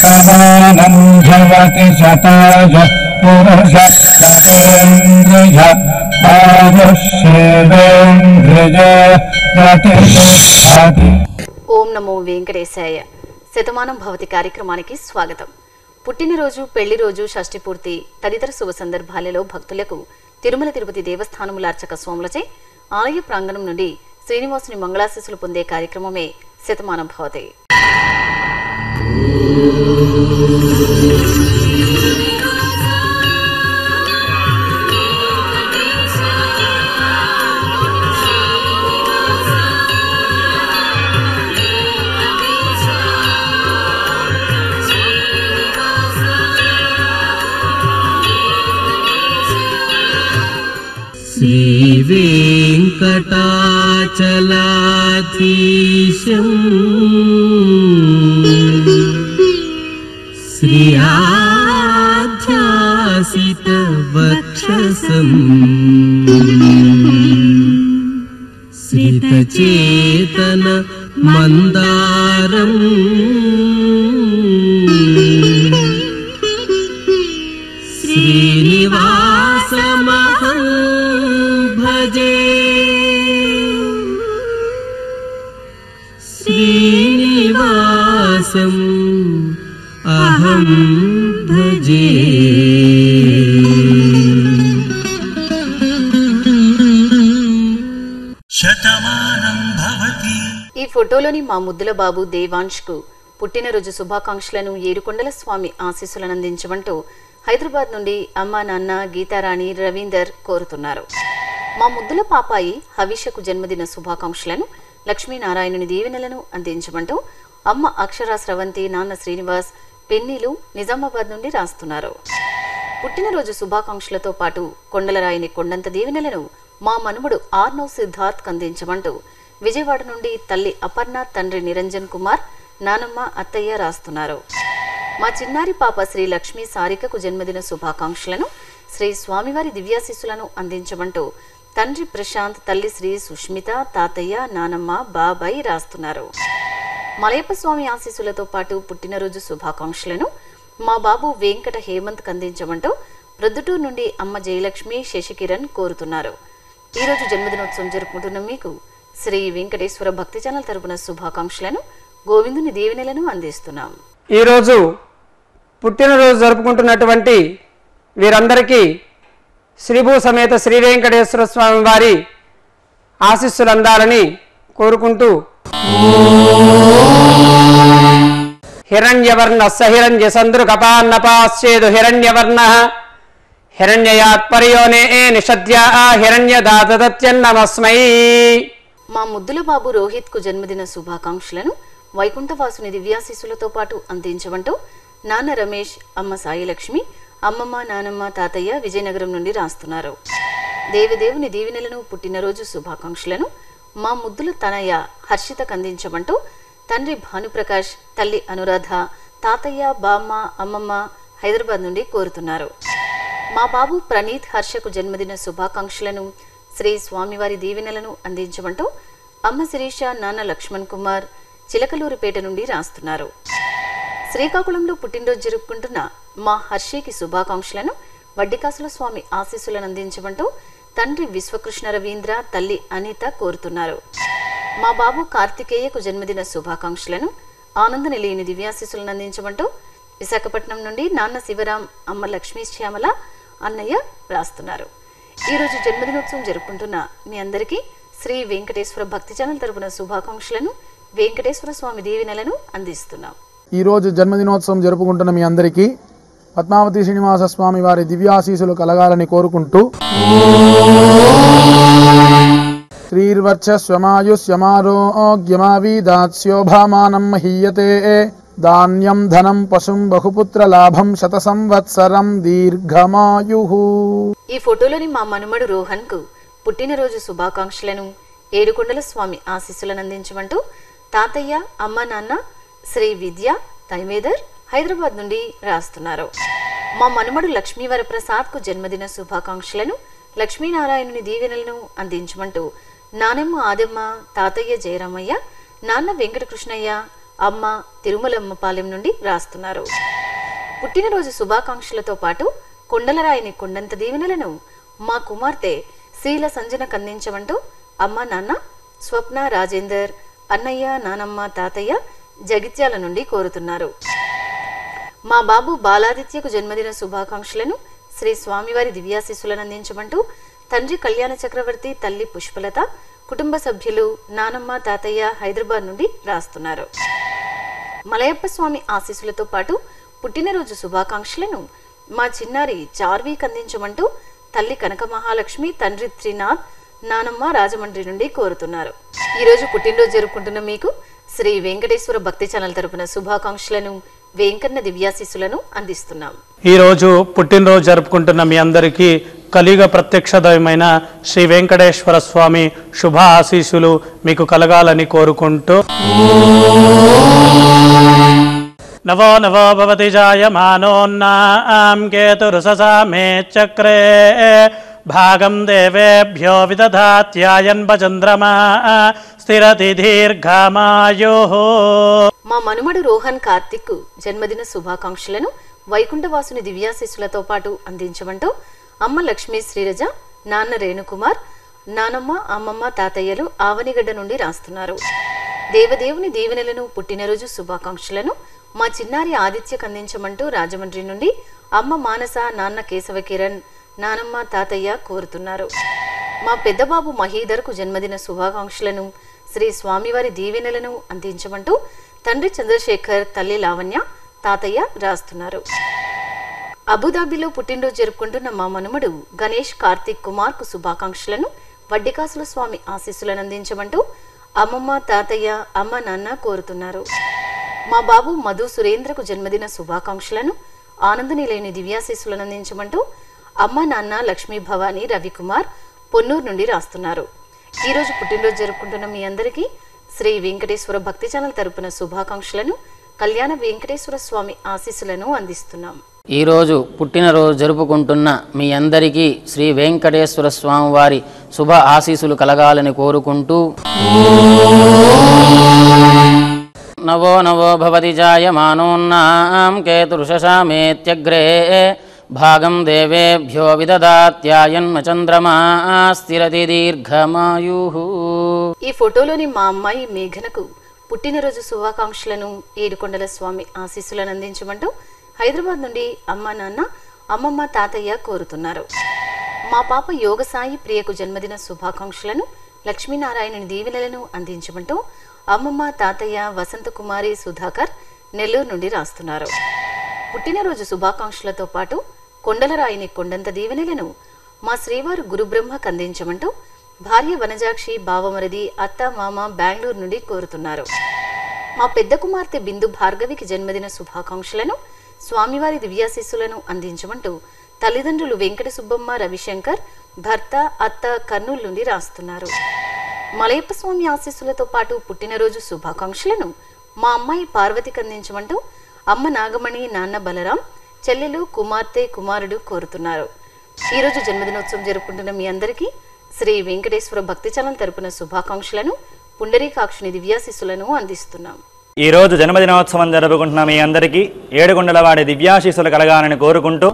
शतमानं भवति शताय पुरुष शतेन्द्रिय आयुष्येवेन्द्रिय प्रतिष्ठति ఓం నమో వెంకటేశాయ శతమానం భవతి కార్యక్రమానికి స్వాగతం పుట్టినరోజు పెళ్లి రోజు షష్ఠి పూర్తి తదితర శుభ సందర్భాలలో భక్తులకు తిరుమల తిరుపతి దేవస్థానముల అర్చక స్వాములచే ఆలయ ప్రాంగణం నుండి శ్రీనివాసుని మంగళాశీస్సులు పొందే కార్యక్రమమే శతమానం భవతి श्रीवेङ्कटाचलाधीशम् श्रियाध्यासितवक्षसम् श्रितचेतन मन्दारम् श्रीनिवासमहं भजे श्रीनिवासम् अहं भजे శతమానం భవతి ఈ ఫోటోలోని మా ముద్దుల బాబు దేవాంష్కు పుట్టినరోజు శుభాకాంక్షలను ఏడుకొండల స్వామి ఆశీస్సులను అందించమంటూ హైదరాబాద్ నుండి అమ్మా నాన్న గీతారాణి రవీందర్ కోరుతున్నారు మా ముద్దుల పాపాయి హవిషకు జన్మదిన శుభాకాంక్షలను లక్ష్మీనారాయణుని దీవెనలను అందించమంటూ అమ్మ అక్షరా స్రవంతి నాన్న శ్రీనివాస్ పెన్నీలు నిజామాబాద్ నుండి రాస్తున్నారు పుట్టినరోజు శుభాకాంక్షలతో పాటు కొండలరాయిని కొండంత దీవెనలను మా మనుమడు ఆర్నవ్ సిద్ధార్థ్ అందించమంటూ విజయవాడ నుండి తల్లి అపర్ణ తండ్రి నిరంజన్ కుమార్ నానమ్మ అత్తయ్య రాస్తున్నారు మా చిన్నారి పాప శ్రీ లక్ష్మీ సారికకు జన్మదిన శుభాకాంక్షలను శ్రీ స్వామివారి దివ్యాశీస్సులను అందించమంటూ తండ్రి ప్రశాంత్ తల్లి శ్రీ సుష్మిత తాతయ్య నానమ్మ బాబాయ్ రాస్తున్నారు మలయప్ప స్వామి ఆశీస్సులతో పాటు పుట్టినరోజు శుభాకాంక్షలను మా బాబు వెంకట హేమంత్ అందించమంటూ ప్రొద్దుటూరు నుండి అమ్మ జయలక్ష్మి శశికిరణ్ కోరుతున్నారు ఈ రోజు జన్మదినోత్సవం జరుపుకుంటున్న మీకు శ్రీ వెంకటేశ్వర భక్తి ఛానల్ తరపున శుభాకాంక్షలను గోవిందుని దీవెనలను అందిస్తున్నాం ఈరోజు పుట్టినరోజు జరుపుకుంటున్నటువంటి వీరందరికీ శ్రీభూ సమేత శ్రీ వెంకటేశ్వర స్వామి వారి ఆశీస్సులు అందాలని కోరుకుంటూ హిరణ్యవర్ణ సహిరణ్య సంద్రు కపాన్నపాశ్చేదు హిరణ్యవర్ణ హిరణ్యయాత్పర్యోనే నిషద్యా హిరణ్యదాతత్యన్నమస్మై మా ముద్దుల బాబు రోహిత్ కు జన్మదిన శుభాకాంక్షలను వైకుంఠవాసుని దివ్యాశీస్సులతో పాటు అందించమంటూ నాన్న రమేష్ అమ్మ సాయిలక్ష్మి అమ్మమ్మ నానమ్మ తాతయ్య విజయనగరం నుండి రాస్తున్నారు దేవదేవుని దీవెనలను పుట్టినరోజు శుభాకాంక్షలను మా ముద్దుల తనయ్య హర్షితకు అందించమంటూ తండ్రి భానుప్రకాష్ తల్లి అనురాధ తాతయ్య బామ్మ అమ్మమ్మ హైదరాబాద్ నుండి కోరుతున్నారు మా బాబు ప్రణీత్ హర్షకు జన్మదిన శుభాకాంక్షలను శ్రీ స్వామివారి దీవెనలను అందించమంటూ అమ్మ శిరీష నాన్న లక్ష్మణ్ కుమార్ చిలకలూరుపేట నుండి రాస్తున్నారు శ్రీకాకుళంలో పుట్టినరోజు జరుపుకుంటున్న మా హర్షికి శుభాకాంక్షలను వడ్డికాసుల స్వామి ఆశీస్సులను అందించమంటూ తండ్రి విశ్వకృష్ణ రవీంద్ర తల్లి అనిత కోరుతున్నారు మా బాబు కార్తికేయకు జన్మదిన శుభాకాంక్షలను ఆనంద నిలయని దివ్యాశీస్సులను అందించమంటూ విశాఖపట్నం నుండి నాన్న శివరాం అమ్మ లక్ష్మీ శ్యామల అన్నయ్య రాస్తున్నారు ఈ రోజు జన్మదినోత్సవం జరుపుకుంటున్న మీ అందరికీ శ్రీ వెంకటేశ్వర భక్తి ఛానల్ తరపున శుభాకాంక్షలను వెంకటేశ్వర స్వామి దీవెనలను అందిస్తున్నాం ఈరోజు జన్మదినోత్సవం జరుపుకుంటున్న మీ అందరికీ పద్మావతి శ్రీనివాస స్వామి వారి దివ్యాశీసులు కలగాలని కోరుకుంటూ శ్రీర్వర్చస్వమాయుష్యమారోగ్యమావీదాస్యోభామానం మహీయతే ధాన్యం ధనం పశుం బహుపుత్ర లాభం శత సంవత్సరం దీర్ఘమాయు ఈ ఫోటోలోని మా మనుమడు రోహన్ కు పుట్టినరోజు శుభాకాంక్షలను ఏడుకొండల స్వామి ఆశీస్సులను అందించమంటూ తాతయ్య అమ్మ నాన్న శ్రీ విద్య తైమేదర్ హైదరాబాద్ నుండి రాస్తున్నారు మా మనుమడు లక్ష్మీవరప్రసాద్ కు జన్మదిన శుభాకాంక్షలను లక్ష్మీనారాయణుని దీవెనలను అందించమంటూ నానమ్మ ఆదమ్మ తాతయ్య జయరామయ్య నాన్న వెంకటకృష్ణయ్య అమ్మ తిరుమలమ్మపాలెం నుండి రాస్తున్నారు పుట్టినరోజు శుభాకాంక్షలతో పాటు కొండలరాయిని కొండంత దీవెనలను మా కుమార్తె శ్రీల సంజనకు అందించమంటూ అమ్మ నాన్న స్వప్న రాజేందర్ అన్నయ్య నానమ్మ తాతయ్య జగిత్యాల నుండి కోరుతున్నారు మా బాబు బాలాదిత్యకు జన్మదిన శుభాకాంక్షలను శ్రీ స్వామివారి దివ్యాశీస్సులను అందించమంటూ తండ్రి కళ్యాణ చక్రవర్తి తల్లి పుష్పలత కుటుంబ సభ్యులు నానమ్మ తాతయ్య హైదరాబాద్ నుండి రాస్తున్నారు మలయప్ప స్వామి ఆశీస్సులతో పాటు పుట్టినరోజు శుభాకాంక్షలను మా చిన్నారి చార్వీకి అందించమంటూ తల్లి కనక మహాలక్ష్మి తండ్రి త్రినాథ్ నానమ్మ రాజమండ్రి నుండి కోరుతున్నారు ఈరోజు పుట్టినరోజు జరుపుకుంటున్న మీకు శ్రీ వెంకటేశ్వర భక్తి ఛానల్ తరపున శుభాకాంక్షలను వేంకన్న దివ్యాశీస్సులను అందిస్తున్నాం ఈరోజు పుట్టినరోజు జరుపుకుంటున్న మీ అందరికీ కలియుగ ప్రత్యక్ష దైవమైన శ్రీ వెంకటేశ్వర స్వామి శుభ ఆశీస్సులు మీకు కలగాలని కోరుకుంటూ నవో నవో భవతి జాయమానోన్నాం కేతురుససా మే చక్రే భాగం దేవేభ్యో విదధాత్యాయన్ భచంద్రమా స్థిరతి దీర్ఘమాయో మా మనుమడు రోహన్ కార్తిక్ జన్మదిన శుభాకాంక్షలను వైకుంఠవాసుని దివ్యాశీస్సులతో పాటు అందించమంటూ అమ్మ లక్ష్మీ శ్రీరజ నాన్న రేణుకుమార్ నానమ్మ అమ్మమ్మ తాతయ్యలు ఆవనిగడ్డ నుండి రాస్తున్నారు దేవదేవుని దీవెనలను పుట్టినరోజు శుభాకాంక్షలను మా చిన్నారి ఆదిత్యకు అందించమంటూ రాజమండ్రి నుండి అమ్మ మానస నాన్న కేశవ కిరణ్ నానమ్మ తాతయ్య కోరుతున్నారు మా పెద్దబాబు మహీధర్కు జన్మదిన శుభాకాంక్షలను శ్రీ స్వామివారి దీవెనలను అందించమంటూ తండ్రి చంద్రశేఖర్ తల్లి లావణ్య తాతయ్య రాస్తున్నారు అబుదాబిలో పుట్టినరోజు జరుపుకుంటున్న మా మనుమడు గణేష్ కార్తిక్ కుమార్ కు శుభాకాంక్షలను వడ్డికాసుల స్వామి ఆశీస్సులను అందించమంటూ అమ్మమ్మ తాతయ్య అమ్మ నాన్న కోరుతున్నారు మా బాబు మధు సురేంద్రకు జన్మదిన శుభాకాంక్షలను ఆనందనిలేని దివ్యాశీస్సులను అందించమంటూ అమ్మ నాన్న లక్ష్మీ భవానీ రవికుమార్ పొన్నూరు నుండి రాస్తున్నారు ఈ రోజు పుట్టినరోజు జరుపుకుంటున్న మీ అందరికీ శ్రీ వెంకటేశ్వర భక్తి ఛానల్ తరపున శుభాకాంక్షలను కళ్యాణ వెంకటేశ్వర స్వామి ఆశీస్సులను అందిస్తున్నాం ఈరోజు పుట్టినరోజు జరుపుకుంటున్న మీ అందరికీ శ్రీ వెంకటేశ్వర స్వామి వారి శుభ ఆశీస్సులు కలగాలని కోరుకుంటూ నవో నవో భవతి జాయమానోన్నాం కేతురుషామేత్యగ్రే భాగం దేవేభ్యో విదదాత్యాయన్మ చంద్రమా స్థిరతి దీర్ఘమాయు ఈ ఫోటోలోని మా అమ్మాయి మేఘనకు పుట్టినరోజు శుభాకాంక్షలను ఏడుకొండల స్వామి ఆశీస్సులను అందించమంటూ హైదరాబాద్ నుండి అమ్మ నాన్న అమ్మమ్మ తాతయ్య కోరుతున్నారు మా పాప యోగసాయి ప్రియకు జన్మదిన శుభాకాంక్షలను లక్ష్మీనారాయణుని దీవెనలను అందించమంటూ అమ్మమ్మ తాతయ్య వసంతకుమారి సుధాకర్ నెల్లూరు నుండి రాస్తున్నారు పుట్టినరోజు శుభాకాంక్షలతో పాటు కొండలరాయిని కొండంత దీవెనలను మా శ్రీవారు గురుబ్రహ్మకు అందించమంటూ భార్య వనజాక్షి బావమరది అత్త మామ బెంగళూరు నుండి కోరుతున్నారు మా పెద్ద కుమార్తె బిందు భార్గవికి జన్మదిన శుభాకాంక్షలను స్వామివారి దివ్యాశీస్సులను అందించమంటూ తల్లిదండ్రులు వెంకట సుబ్బమ్మ రవిశంకర్ భర్త అత్త కర్నూలు నుండి రాస్తున్నారు మలయప్ప స్వామి ఆశీస్సులతో పాటు పుట్టినరోజు శుభాకాంక్షలను మా అమ్మాయి పార్వతికి అందించమంటూ అమ్మ నాగమణి నాన్న బలరాం చెల్లెలు కుమార్తె కుమారుడు కోరుతున్నారు ఈరోజు జన్మదినోత్సవం జరుపుకుంటున్న మీ అందరికీ శ్రీ వెంకటేశ్వర భక్తి చలం తరపున శుభాకాంక్షలను పుండరీకాక్షుని దివ్యాశీస్సులను అందిస్తున్నాం ఈ రోజు జన్మదినోత్సవం జరుపుకుంటున్న మీ అందరికీ ఏడుగుండల వాడి దివ్యాశీస్సులు కలగాలని కోరుకుంటూ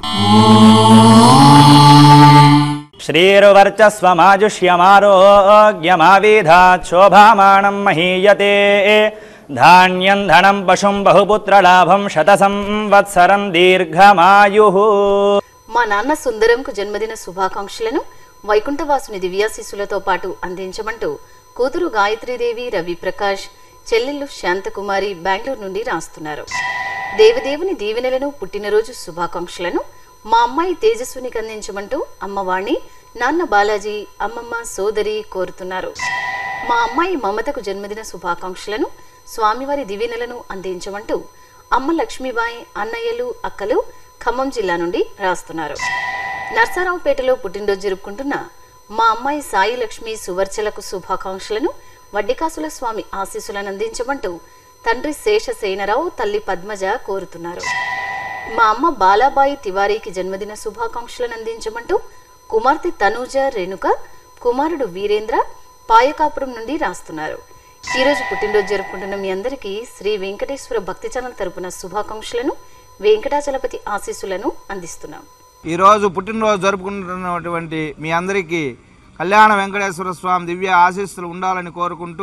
శ్రీరువర్చస్వమాజుష్యమారోగ్యమావిధాత్ శోభామానం మహీయతే ధాన్యం ధనం పశుం బహుపుత్రలాభం శత సంవత్సరం దీర్ఘమాయు మా నాన్న సుందరంకు జన్మదిన శుభాకాంక్షలను వైకుంఠవాసుని దివ్యాశీస్సులతో పాటు అందించమంటూ కూతురు గాయత్రీదేవి రవి ప్రకాష్ చెల్లెళ్ళు శాంతకుమారి బెంగళూరు నుండి రాస్తున్నారు దేవదేవుని దీవెనలను పుట్టినరోజు శుభాకాంక్షలను మా అమ్మాయి తేజస్వినికి అందించమంటూ అమ్మవాణి నాన్న బాలాజీ అమ్మమ్మ సోదరి కోరుతున్నారు మా అమ్మాయి మమతకు జన్మదిన శుభాకాంక్షలను స్వామివారి దివెనలను అందించమంటూ అమ్మ లక్ష్మీబాయి అన్నయ్యలు అక్కలు ఖమ్మం జిల్లా నుండి రాస్తున్నారు నర్సారావుపేటలో పుట్టినరోజు జరుపుకుంటున్న మా అమ్మాయి సాయి లక్ష్మి సువర్చలకు శుభాకాంక్షలను వడ్డికాసుల స్వామి ఆశీస్సులను అందించమంటూ తండ్రి శేషసేనరావు తల్లి పద్మజ కోరుతున్నారు మా అమ్మ బాలాబాయి తివారీకి జన్మదిన శుభాకాంక్షలను అందించమంటూ కుమార్తె తనూజ రేణుక కుమారుడు వీరేంద్ర పాయకాపురం నుండి రాస్తున్నారు ఈ రోజు పుట్టినరోజు జరుపుకుంటున్న మీ అందరికీ శ్రీ వెంకటేశ్వర భక్తి ఛానల్ తరపున శుభాకాంక్షలను వెంకటాచలపతి ఆశీస్సులను అందిస్తున్నాం ఈరోజు పుట్టినరోజు జరుపుకుంటున్నటువంటి మీ అందరికీ కళ్యాణ వెంకటేశ్వర స్వామి దివ్య ఆశీస్సులు ఉండాలని కోరుకుంటూ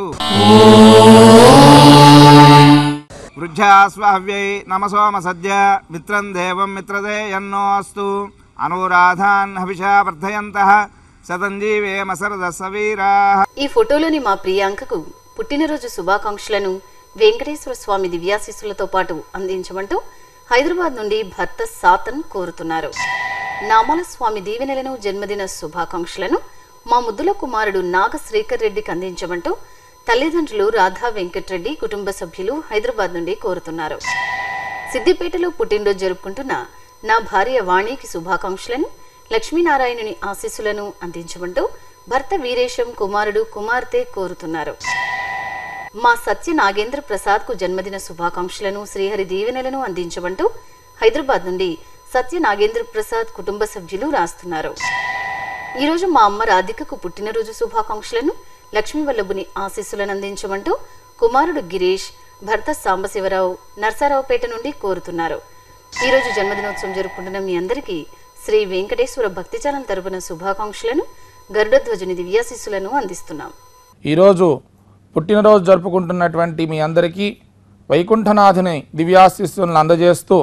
వృద్ధ్యాస్వావ్యై నమసోమ సద్య మిత్రం దేవం మిత్రదే ఎన్నో అస్తు అనురాధాన్ హవిషా వర్ధయంత శతంజీవేమ సరద సవీరా ఈ ఫోటోలోని మా ప్రియాంకకు పుట్టినరోజు శుభాకాంక్షలను వెంకటేశ్వర స్వామి దివ్యాశీస్సులతో పాటు అందించమంటూ హైదరాబాద్ నుండి భర్త సాతన్ కోరుతున్నారు నామాల స్వామి దీవెనలను జన్మదిన శుభాకాంక్షలను మా ముద్దుల కుమారుడు నాగ శ్రీకర్ రెడ్డికి అందించమంటూ తల్లిదండ్రులు రాధా వెంకట్రెడ్డి కుటుంబ సభ్యులు హైదరాబాద్ నుండి కోరుతున్నారు సిద్దిపేటలో పుట్టినరోజు జరుపుకుంటున్న నా భార్య వాణికి శుభాకాంక్షలను లక్ష్మీనారాయణుని ఆశీస్సులను అందించమంటూ భర్త వీరేశం కుమారుడు కుమార్తె కోరుతున్నారు మా సత్య నాగేంద్ర ప్రసాద్కు జన్మదిన శుభాకాంక్షలను శ్రీహరి దీవెనలను అందించమంటూ హైదరాబాద్ నుండి సత్య నాగేంద్ర ప్రసాద్ కుటుంబ సభ్యులు రాస్తున్నారు ఈరోజు మా అమ్మ రాధికకు పుట్టినరోజు శుభాకాంక్షలను లక్ష్మీ వల్లభుని ఆశీస్సులను అందించమంటూ కుమారుడు గిరీష్ భర్త సాంబశివరావు నర్సారావుపేట నుండి కోరుతున్నారు ఈరోజు జన్మదినోత్సవం జరుపుకుంటున్న మీ అందరికీ శ్రీ వెంకటేశ్వర భక్తి ఛానల్ తరపున శుభాకాంక్షలను గరుడధ్వజుని దివ్యాశీస్సులను అందిస్తున్నాం ఈరోజు పుట్టినరోజు జరుపుకుంటున్నటువంటి మీ అందరికీ వైకుంఠనాథుని దివ్యాశిస్సులను అందజేస్తూ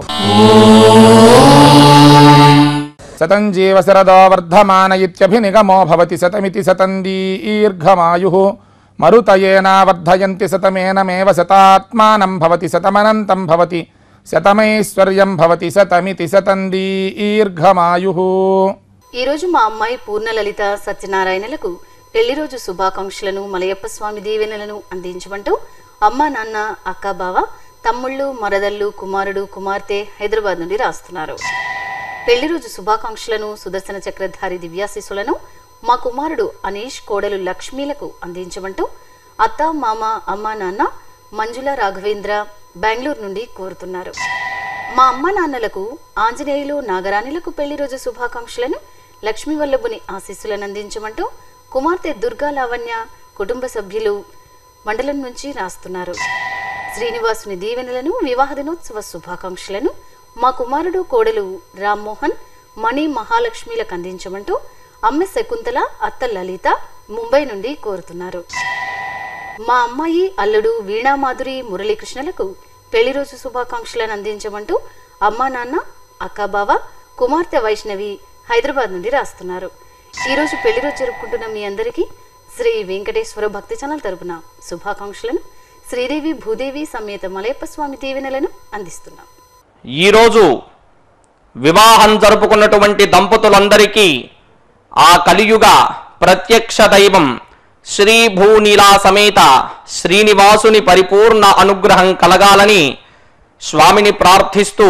శతం జీవ శరదో వర్ధమాన ఇత్యభినిగమో భవతి శతమితి శతం దీర్ఘమాయు మరుతయేనా వర్ధయంతి శతమేనమేవ శతాత్మానం భవతి శతమనంతం భవతి శతమైశ్వర్యం భవతి శతమితి శతం దీర్ఘమాయు ఈరోజు మా అమ్మాయి పూర్ణలలిత సత్యనారాయణలకు పెళ్లి రోజు శుభాకాంక్షలను మలయప్ప స్వామి దీవెనలను అందించమంటూ అమ్మ నాన్న అక్క బావ తమ్ముళ్ళు మరదళ్ళు కుమారుడు కుమార్తె హైదరాబాద్ నుండి రాస్తున్నారు పెళ్లి రోజు శుభాకాంక్షలను సుదర్శన చక్రధారి దివ్యాశీసులను మా కుమారుడు అనీష్ కోడలు లక్ష్మీలకు అందించమంటూ అత్త మామ అమ్మ నాన్న మంజుల రాఘవేంద్ర బెంగళూరు నుండి కోరుతున్నారు మా అమ్మ నాన్నలకు ఆంజనేయులు నాగరాణులకు పెళ్లి రోజు శుభాకాంక్షలను లక్ష్మీ వల్లభుని ఆశీస్సులను అందించమంటూ కుమార్తె దుర్గా లావణ్య కుటుంబ సభ్యులు మండలం నుంచి రాస్తున్నారు శ్రీనివాసుని దీవెనలను వివాహ దినోత్సవ శుభాకాంక్షలను మా కుమారుడు కోడలు రామ్మోహన్ మణి మహాలక్ష్మిలకు అందించమంటూ అమ్మ శకుంతల అత్త లలిత ముంబై నుండి కోరుతున్నారు మా అమ్మాయి అల్లుడు వీణామాధురి మురళీకృష్ణలకు పెళ్లి రోజు శుభాకాంక్షలను అందించమంటూ అమ్మా నాన్న అక్క బావ కుమార్తె వైష్ణవి హైదరాబాద్ నుండి రాస్తున్నారు ఈరోజు పెళ్లి రోజు జరుపుకుంటున్న మీ అందరికీ శ్రీ వెంకటేశ్వర భక్తి ఛానల్ తరపున శుభాకాంక్షలను శ్రీదేవి భూదేవి సమేత మలయప్ప స్వామి దీవెనలను అందిస్తున్నాం ఈరోజు వివాహం జరుపుకున్నటువంటి దంపతులందరికీ ఆ కలియుగ ప్రత్యక్ష దైవం శ్రీ భూనీలా సమేత శ్రీనివాసుని పరిపూర్ణ అనుగ్రహం కలగాలని స్వామిని ప్రార్థిస్తూ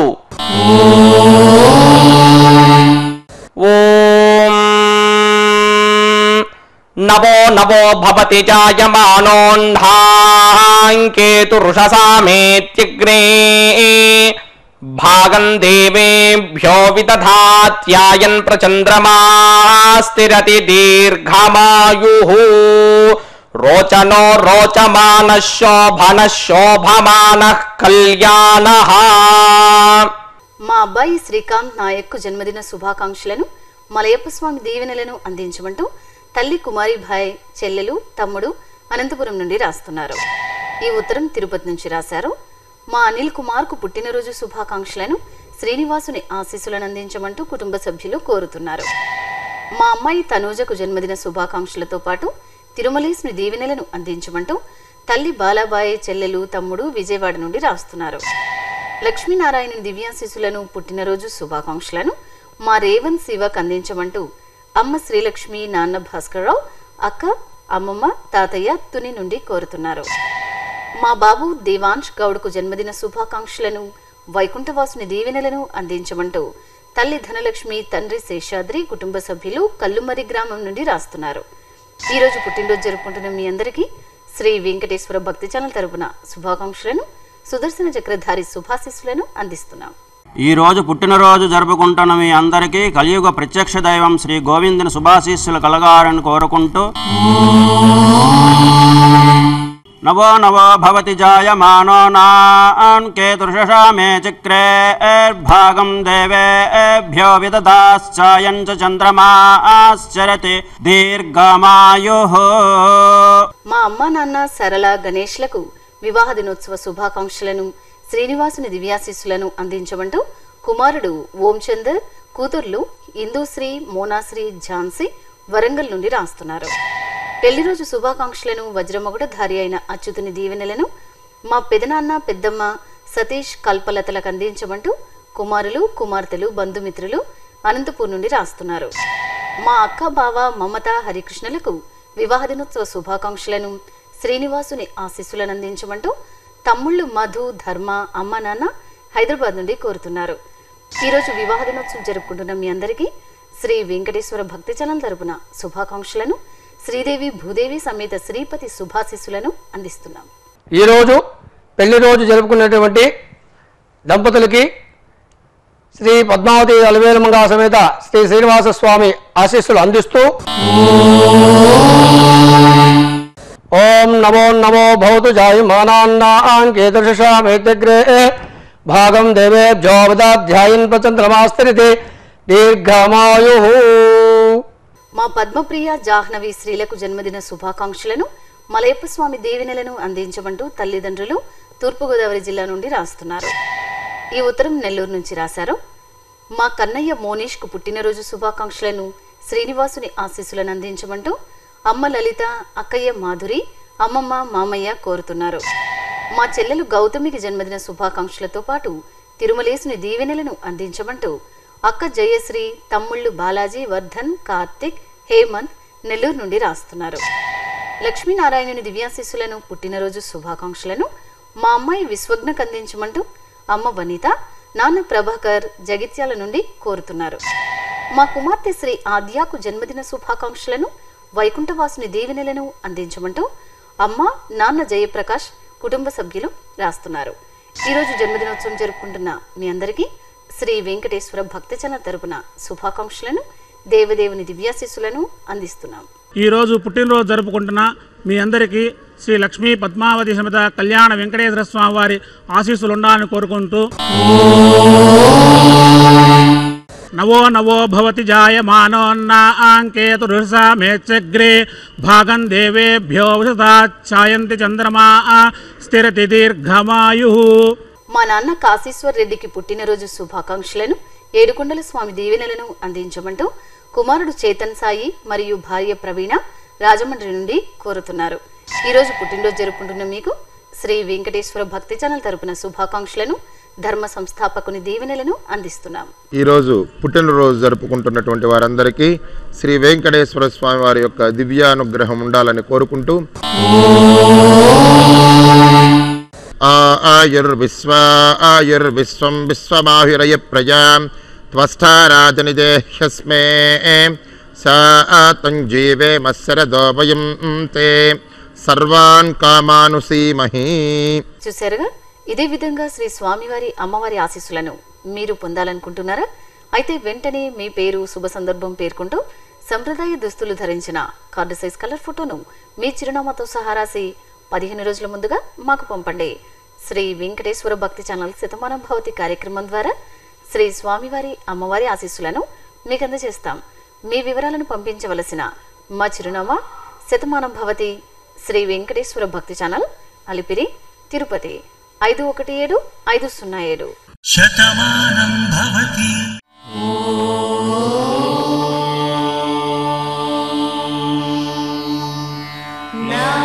ఓం నవో నవో భవతి జాయమానోన్హాంకేతురుషసామేత్యగ్రే భాగం దేవేభ్యో విదధాత్యాయన్ ప్రచంద్రమాస్తిరతి దీర్ఘమాయు రోచనో రోచమాన శోభన శోభమాన కళ్యాణ మా అబ్బాయి శ్రీకాంత్ నాయక్కు జన్మదిన శుభాకాంక్షలను మలయప్ప స్వామి దీవెనలను అందించమంటూ తల్లి కుమారిభాయ్ చెల్లెలు తమ్ముడు అనంతపురం నుండి రాస్తున్నారు ఈ ఉత్తరం తిరుపతి నుంచి రాశారు మా అనిల్ కుమార్కు పుట్టినరోజు శుభాకాంక్షలను శ్రీనివాసుని ఆశీస్సులను అందించమంటూ కుటుంబ సభ్యులు కోరుతున్నారు మా అమ్మాయి తనూజకు జన్మదిన శుభాకాంక్షలతో పాటు తిరుమలేసుని దీవెనలను అందించమంటూ తల్లి బాలాబాయి చెల్లెలు తమ్ముడు విజయవాడ నుండి రాస్తున్నారు లక్ష్మీనారాయణ దివ్యాశీసులను పుట్టినరోజు శుభాకాంక్షలను మా రేవన్ శివకు అందించమంటూ అమ్మ శ్రీలక్ష్మి నాన్న భాస్కర్రావు అక్క అమ్మమ్మ తాతయ్య తుని నుండి కోరుతున్నారు మా బాబు దేవాంశ్ గౌడ్కు జన్మదిన శుభాకాంక్షలను వైకుంఠవాసుని దీవెనలను అందించమంటూ తల్లి ధనలక్ష్మి తండ్రి శేషాద్రి కుటుంబ సభ్యులు కల్లుమరి గ్రామం నుండి రాస్తున్నారు ఈ రోజు పుట్టినరోజు జరుపుకుంటున్న మీ అందరికీ శ్రీ వెంకటేశ్వర భక్తి ఛానల్ తరపున శుభాకాంక్షలను సుదర్శన చక్రధారి శుభాశీస్సులను అందిస్తున్నాం ఈ రోజు పుట్టినరోజు జరుపుకుంటున్న మీ అందరికీ కలియుగ ప్రత్యక్ష దైవం శ్రీ గోవిందుని శుభాశీస్సులు కలగాలని కోరుకుంటూ नवो नवो भवति जायमानो नान् केतुर्षशामे चक्रेर्भागं देवेभ्यो विददाश्चायं च चन्द्रमाश्चरति दीर्घमायुः మా అమ్మ నాన్న సరళ గణేష్లకు వివాహ దినోత్సవ శుభాకాంక్షలను శ్రీనివాసుని దివ్యాశీస్సులను అందించమంటూ కుమారుడు ఓంచందర్ కూతుర్లు ఇందూశ్రీ మోనాశ్రీ ఝాన్సీ వరంగల్ నుండి రాస్తున్నారు పెళ్లి రోజు శుభాకాంక్షలను వజ్రమగుడధారి అయిన అచ్యుతుని దీవెనలను మా పెదనాన్న పెద్దమ్మ సతీష్ కల్పలతలకు అందించమంటూ కుమారులు కుమార్తెలు బంధుమిత్రులు అనంతపూర్ నుండి రాస్తున్నారు మా అక్క బావ మమత హరికృష్ణలకు వివాహ దినోత్సవ శుభాకాంక్షలను శ్రీనివాసుని ఆశీస్సులను అందించమంటూ తమ్ముళ్ళు మధు ధర్మ అమ్మ నాన్న హైదరాబాద్ నుండి కోరుతున్నారు ఈరోజు వివాహ దినోత్సవం జరుపుకుంటున్న మీ అందరికీ శ్రీ వెంకటేశ్వర భక్తి ఛానల్ తరపున శుభాకాంక్షలను శ్రీదేవి భూదేవి సమేత శ్రీపతి శుభాశీస్సులను అందిస్తున్నాం ఈరోజు పెళ్లి రోజు జరుపుకున్నటువంటి దంపతులకి శ్రీ పద్మావతి అలవేలమంగా సమేత శ్రీ శ్రీనివాస స్వామి ఆశీస్సులు అందిస్తూ ఓం నమో నమో భవతు జాయమానాన్నాంకేదృషామేతగ్రే భాగం దేవేభ్యోవదాధ్యాయన్ ప్రచంద్రమాస్తరితే దీర్ఘమాయు మా పద్మప్రియ జాహ్నవి స్త్రీలకు జన్మదిన శుభాకాంక్షలను మలయప్ప స్వామి దీవెనలను అందించమంటూ తల్లిదండ్రులు తూర్పుగోదావరి జిల్లా నుండి రాస్తున్నారు ఈ ఉత్తరం నెల్లూరు నుంచి రాశారు మా కన్నయ్య మోనీష్కు పుట్టినరోజు శుభాకాంక్షలను శ్రీనివాసుని ఆశీస్సులను అందించమంటూ అమ్మ లలిత అక్కయ్య మాధురి అమ్మమ్మ మామయ్య కోరుతున్నారు మా చెల్లెలు గౌతమికి జన్మదిన శుభాకాంక్షలతో పాటు తిరుమలేసుని దీవెనలను అందించమంటూ అక్క జయశ్రీ తమ్ముళ్ళు బాలాజీ వర్ధన్ కార్తిక్ హేమంత్ నెల్లూరు నుండి రాస్తున్నారు లక్ష్మీనారాయణుని దివ్యాశీస్సులను పుట్టినరోజు శుభాకాంక్షలను మా అమ్మాయి విశ్వజ్ఞకు అందించమంటూ అమ్మ వనిత నాన్న ప్రభాకర్ జగిత్యాల నుండి కోరుతున్నారు మా కుమార్తె శ్రీ ఆద్యాకు జన్మదిన శుభాకాంక్షలను వైకుంఠవాసుని దీవెనలను అందించమంటూ అమ్మ నాన్న జయప్రకాష్ కుటుంబ సభ్యులు రాస్తున్నారు ఈరోజు జన్మదినోత్సవం జరుపుకుంటున్న మీ అందరికీ శ్రీ వెంకటేశ్వర భక్తచన తరపున శుభాకాంక్షలను దేవదేవుని దివ్యాశీస్సులను అందిస్తున్నాం ఈరోజు పుట్టినరోజు జరుపుకుంటున్న మీ అందరికీ శ్రీ లక్ష్మీ పద్మావతి సమేత కళ్యాణ వెంకటేశ్వర స్వామి వారి ఆశీస్సులు ఉండాలని కోరుకుంటూ నవో నవో భవతి జాయమానోన్నాంకేతురుషా మేచ్చగ్రే భాగం దేవేభ్యో ఛాయంతి చంద్రమా స్థిరతి దీర్ఘమాయు మా నాన్న కాశీశ్వర్ రెడ్డికి పుట్టినరోజు శుభాకాంక్షలను ఏడుకొండల స్వామి దీవెనలను అందించమంటూ కుమారుడు చేతన్ సాయి మరియు భార్య ప్రవీణ రాజమండ్రి నుండి కోరుతున్నారు ఈరోజు పుట్టినరోజు జరుపుకుంటున్న మీకు శ్రీ వెంకటేశ్వర భక్తి ఛానల్ తరపున శుభాకాంక్షలను ధర్మ సంస్థాపకుని దీవెనలను అందిస్తున్నాం ఈరోజు పుట్టినరోజు జరుపుకుంటున్నటువంటి వారందరికీ శ్రీ వెంకటేశ్వర స్వామి వారి యొక్క దివ్యానుగ్రహం ఉండాలని కోరుకుంటూ ఆ ఆయుర్విశ్వ ఆయుర్విశ్వం విశ్వమాహిరయ ప్రజా త్వస్థారాజనిదేహ్యస్మే సా తంజీవే మత్సరదోభయం తే సర్వాన్ కామానుసీమహీ చూశారుగా ఇదే విధంగా శ్రీ స్వామివారి అమ్మవారి ఆశీస్సులను మీరు పొందాలనుకుంటున్నారా అయితే వెంటనే మీ పేరు శుభ సందర్భం పేర్కొంటూ సంప్రదాయ దుస్తులు ధరించిన కార్డు సైజ్ కలర్ ఫోటోను మీ చిరునామాతో సహా రాసి పదిహేను రోజుల ముందుగా మాకు పంపండి శ్రీ వెంకటేశ్వర భక్తి ఛానల్ శతమానం భవతి కార్యక్రమం ద్వారా శ్రీ స్వామివారి అమ్మవారి ఆశీస్సులను మీకు అందజేస్తాం మీ వివరాలను పంపించవలసిన మా చిరునామా శతమానం భవతి శ్రీ వెంకటేశ్వర భక్తి ఛానల్ అలిపిరి తిరుపతి ఐదు ఒకటి ఏడు ఐదు సున్నా ఏడు శతమానం భవతి నా